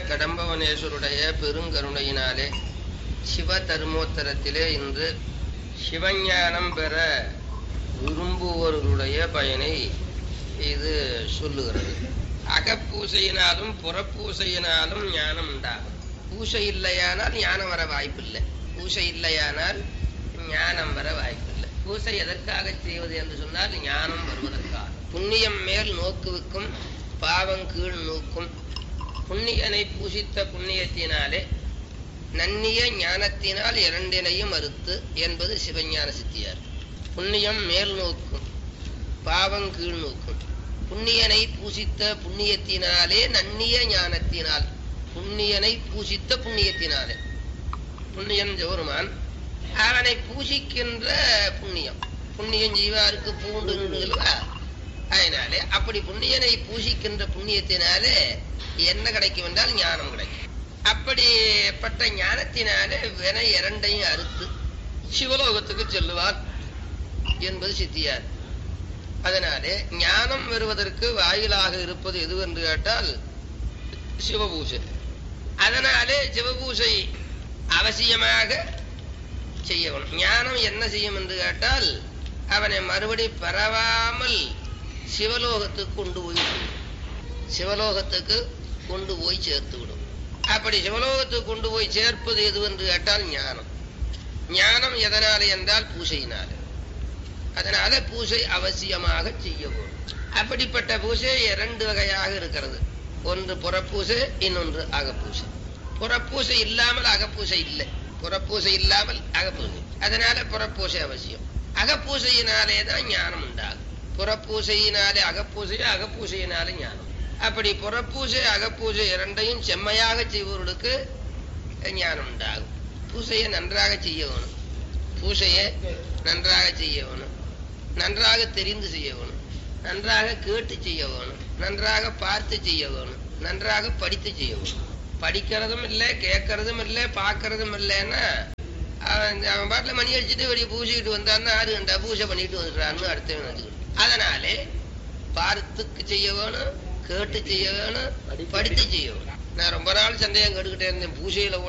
கடம்பவனேஸ்வருடைய பெருங்கருணையினாலே சிவ தர்மோத்தரத்திலே இன்று சிவஞானம் பெற விரும்புவோருடைய பயனை இது சொல்லுகிறது அகப்பூசையினாலும் புறப்பூசையினாலும் ஞானம் உண்டாகும் பூசை இல்லையானால் ஞானம் வர வாய்ப்பில்லை பூசை இல்லையானால் ஞானம் வர வாய்ப்பில்லை பூசை எதற்காக செய்வது என்று சொன்னால் ஞானம் வருவதற்காக புண்ணியம் மேல் நோக்குவிக்கும் பாவம் கீழ் நோக்கும் புண்ணியனை பூசித்த புண்ணியத்தினாலே நன்னிய ஞானத்தினால் இரண்டினையும் மறுத்து என்பது சிவஞான சித்தியார் புண்ணியம் மேல் நோக்கும் பாவம் கீழ் நோக்கும் புண்ணியனை பூசித்த புண்ணியத்தினாலே நன்னிய ஞானத்தினால் புண்ணியனை பூசித்த புண்ணியத்தினாலே புண்ணியன் ஜோருமான் அவனை பூசிக்கின்ற புண்ணியம் புண்ணியம் ஜீவாருக்கு பூண்டு அதனாலே அப்படி புண்ணியனை பூசிக்கின்ற புண்ணியத்தினாலே என்ன கிடைக்கும் என்றால் ஞானம் கிடைக்கும் அப்படிப்பட்ட ஞானத்தினாலே வினை இரண்டையும் அறுத்து சிவலோகத்துக்கு செல்லுவார் என்பது சித்தியார் அதனாலே ஞானம் வருவதற்கு வாயிலாக இருப்பது எது என்று கேட்டால் சிவபூசை அதனாலே சிவபூசை அவசியமாக செய்யணும் ஞானம் என்ன செய்யும் என்று கேட்டால் அவனை மறுபடி பரவாமல் சிவலோகத்துக்கு கொண்டு போய் சிவலோகத்துக்கு கொண்டு போய் சேர்த்து விடும் அப்படி சிவலோகத்துக்கு கொண்டு போய் சேர்ப்பது எது என்று கேட்டால் ஞானம் ஞானம் எதனாலே என்றால் பூசையினால அதனால பூசை அவசியமாக செய்ய வேண்டும் அப்படிப்பட்ட பூசை இரண்டு வகையாக இருக்கிறது ஒன்று புறப்பூசை இன்னொன்று அகப்பூசை புறப்பூசை இல்லாமல் அகப்பூசை இல்லை புறப்பூசை இல்லாமல் அகப்பூசை அதனால புறப்பூசை அவசியம் அகப்பூசையினாலே தான் ஞானம் உண்டாகும் புறப்பூசையினாலே அகப்பூசை அகப்பூசையினாலே ஞானம் அப்படி புறப்பூசை அகப்பூசை இரண்டையும் செம்மையாக செய்பவர்களுக்கு ஞானம் உண்டாகும் பூசையை நன்றாக செய்ய வேணும் பூசையை நன்றாக செய்ய வேணும் நன்றாக தெரிந்து செய்ய வேணும் நன்றாக கேட்டு செய்ய வேணும் நன்றாக பார்த்து செய்ய வேணும் நன்றாக படித்து செய்ய வேணும் படிக்கிறதும் இல்லை கேட்கறதும் இல்லை பார்க்கறதும் இல்லைன்னா அவன் அவன் பாட்டில் மணி அடிச்சுட்டு வெளியே பூசிக்கிட்டு வந்தான்னா ஆறு கண்டா பூஜை பண்ணிட்டு வந்துடுறான்னு அடுத்தவன் நினைச்சுக்கிட்டு அதனாலே பார்த்துக்கு செய்ய வேணும் கேட்டு செய்ய வேணும் படித்து செய்ய வேணும் நான் ரொம்ப நாள் சந்தேகம் கேட்டுக்கிட்டே இருந்தேன் பூஜையில கூட